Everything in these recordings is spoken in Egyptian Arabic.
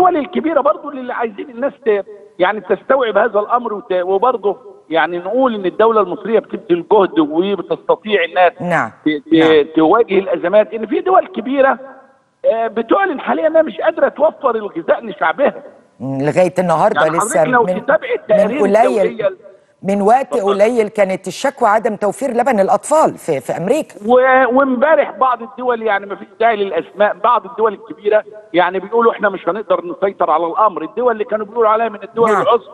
الدول الكبيره برضو اللي عايزين الناس ت... يعني تستوعب هذا الامر وت... وبرضه يعني نقول ان الدوله المصريه بتبذل جهد وبتستطيع انها نعم ت... ت... نعم. تواجه الازمات ان في دول كبيره آه، بتعلن حاليا انها مش قادره توفر الغذاء لشعبها لغايه النهارده يعني لسه حضرتك لو من تتابع من التقارير قليل الدولية من وقت اتفضل. قليل كانت الشكوى عدم توفير لبن الاطفال في في امريكا و- وامبارح بعض الدول يعني ما فيش داعي للاسماء بعض الدول الكبيره يعني بيقولوا احنا مش هنقدر نسيطر على الامر الدول اللي كانوا بيقولوا عليها من الدول نعم. العظمى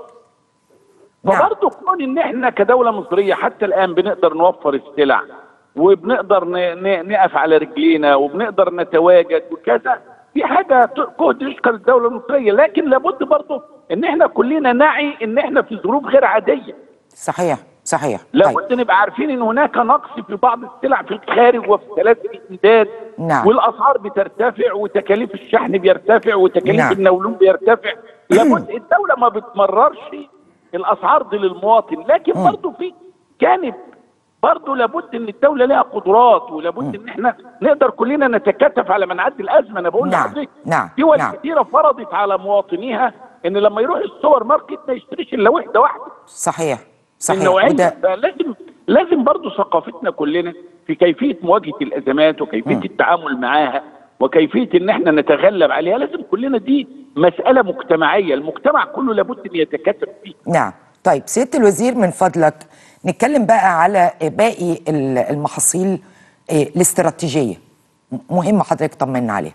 نعم. فبرضه كون ان احنا كدوله مصريه حتى الان بنقدر نوفر السلع وبنقدر ن- ن- نقف على رجلينا وبنقدر نتواجد وكذا في حاجه ت- جهد يشكر الدوله المصريه لكن لابد برضه ان احنا كلنا نعي ان احنا في ظروف غير عاديه صحيح صحيح طيب لابد نبقى عارفين ان هناك نقص في بعض السلع في الخارج وفي سلاسل الامداد نعم. والاسعار بترتفع وتكاليف الشحن بيرتفع وتكاليف نعم. النولون بيرتفع لابد الدوله ما بتمررش الاسعار دي للمواطن لكن برضه في جانب برضه لابد ان الدوله لها قدرات ولابد ان احنا نقدر كلنا نتكاتف على ما نعدي الازمه انا بقول نعم. لحضرتك نعم. دول نعم. كثيره فرضت على مواطنيها ان لما يروح السوبر ماركت ما يشتريش الا وحده واحده صحيح صحيح النوعيه وده فلازم لازم برضه ثقافتنا كلنا في كيفيه مواجهه الازمات وكيفيه التعامل معاها وكيفيه ان احنا نتغلب عليها لازم كلنا دي مساله مجتمعيه المجتمع كله لابد ان يتكاتف فيه نعم طيب سياده الوزير من فضلك نتكلم بقى على باقي ال- المحاصيل آه، الاستراتيجيه م- مهم حضرتك طمنا عليها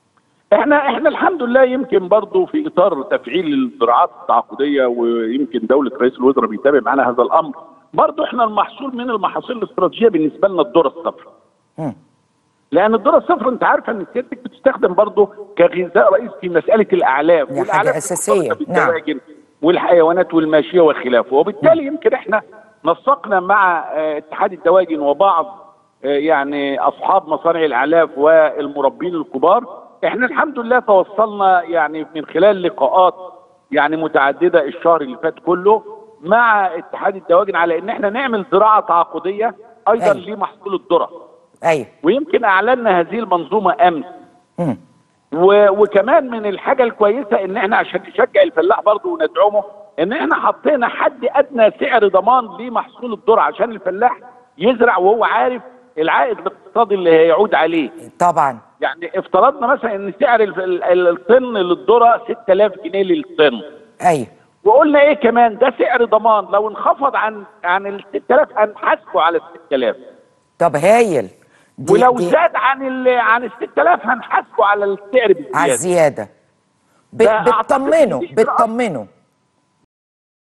احنا احنا الحمد لله يمكن برضه في اطار تفعيل الزراعات التعاقديه ويمكن دوله رئيس الوزراء بيتابع معانا هذا الامر برضه احنا المحصول من المحاصيل الاستراتيجيه بالنسبه لنا الذره الصفراء مم. لان الذره الصفراء انت عارفه ان سيادتك بتستخدم برضه كغذاء رئيسي في مساله الاعلاف دي حاجة والأعلاف أساسية. مرتبطة نعم. بالدواجن والحيوانات والماشيه وخلافه وبالتالي يمكن احنا نسقنا مع آه، اتحاد الدواجن وبعض آه، يعني اصحاب مصانع الاعلاف والمربين الكبار احنا الحمد لله توصلنا يعني من خلال لقاءات يعني متعدده الشهر اللي فات كله مع اتحاد الدواجن على ان احنا نعمل زراعه تعاقديه ايضا أيوة. لمحصول الذره ايوه ويمكن اعلنا هذه المنظومه امس مم. و... وكمان من الحاجه الكويسه ان احنا عشان نشجع الفلاح برضه وندعمه ان احنا حطينا حد ادنى سعر ضمان لمحصول الذره عشان الفلاح يزرع وهو عارف العائد الاقتصادي اللي هيعود عليه طبعا يعني افترضنا مثلا ان سعر الف- ال- ال- الطن للذره 6000 جنيه للطن ايوه وقلنا ايه كمان ده سعر ضمان لو انخفض عن عن ال 6000 هنحاسبه على ال 6000 طب هايل دي ولو دي زاد عن ال عن ال 6000 هنحاسبه على السعر على بالزياده الزياده ب- ده أعتقد بتطمنه إن دي إجراءات- بتطمنه